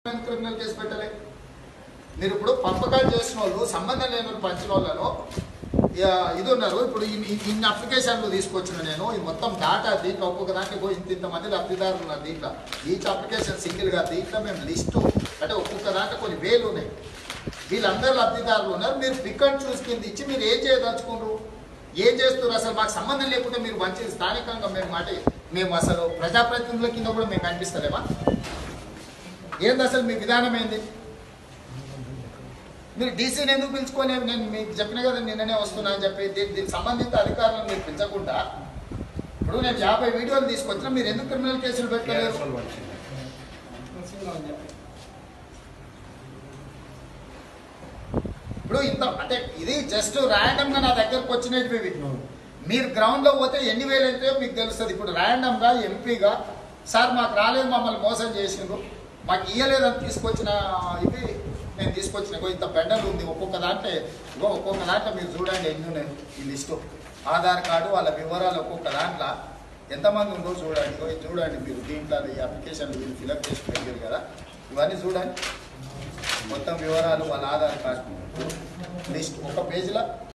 criminal case పెట్టలే మీరు ఇప్పుడు పంపకాలు చేసిన వాళ్ళు సంబంధం లేని వాళ్ళు పంచిన వాళ్ళను ఇక ఇది ఉన్నారు ఇప్పుడు ఇన్ని ఇన్ని అప్లికేషన్లు తీసుకొచ్చిన నేను ఈ మొత్తం డాటా దీంట్లో ఒక్కొక్క దాంట్లో ఇంత ఇంతమంది లబ్ధిదారులు ఉన్నారు దీంట్లో ఈచ్ అప్లికేషన్ సింగిల్గా దీంట్లో మేము లిస్టు అంటే ఒక్కొక్క దాంట్లో కొన్ని వేలు ఉన్నాయి వీళ్ళందరూ లబ్ధిదారులు ఉన్నారు మీరు పిక్ అండ్ చూస్ కింద ఇచ్చి మీరు ఏం చేయదలుచుకున్నారు ఏం చేస్తున్నారు అసలు మాకు సంబంధం లేకుండా మీరు మంచి స్థానికంగా మేము మాట మేము అసలు ప్రజాప్రతినిధుల కింద కూడా మేము కనిపిస్తలేమా ఏంది అసలు మీ విధానం ఏంది మీరు డీసీని ఎందుకు పిలుచుకొని నేను మీకు చెప్పిన కదా నిన్ననే వస్తున్నా అని చెప్పి దీని దీనికి సంబంధిత అధికారులను మీరు పిలిచకుండా ఇప్పుడు నేను యాభై వీడియోలు తీసుకొచ్చినా మీరు ఎందుకు క్రిమినల్ కేసులు పెట్టలేదు ఇప్పుడు ఇంత అంటే ఇది జస్ట్ ర్యాండమ్ గా నా దగ్గరకు వచ్చినవి ఇవి మీరు గ్రౌండ్ లో పోతే ఎన్ని వేలు అయితే మీకు తెలుస్తుంది ఇప్పుడు ర్యాండమ్ గా ఎంపీగా సార్ మాకు రాలేదు మమ్మల్ని మోసం చేసిండ్రు మాకు ఇయ్యలేదని తీసుకొచ్చిన ఇవి నేను తీసుకొచ్చిన ఇగో ఇంత బెండలు ఉంది ఒక్కొక్క దాంట్లో ఇగో ఒక్కొక్క దాంట్లో మీరు చూడండి ఎన్ని ఉన్నాయి ఈ లిస్టు ఆధార్ కార్డు వాళ్ళ వివరాలు ఒక్కొక్క దాంట్లో ఎంతమంది ఉందో చూడండి ఇగో ఇది చూడండి మీరు దీంట్లో ఈ అప్లికేషన్ మీరు ఫిలప్ చేసి పెట్టారు కదా ఇవన్నీ చూడండి మొత్తం వివరాలు వాళ్ళ ఆధార్ కార్డు లిస్ట్ ఒక పేజీలో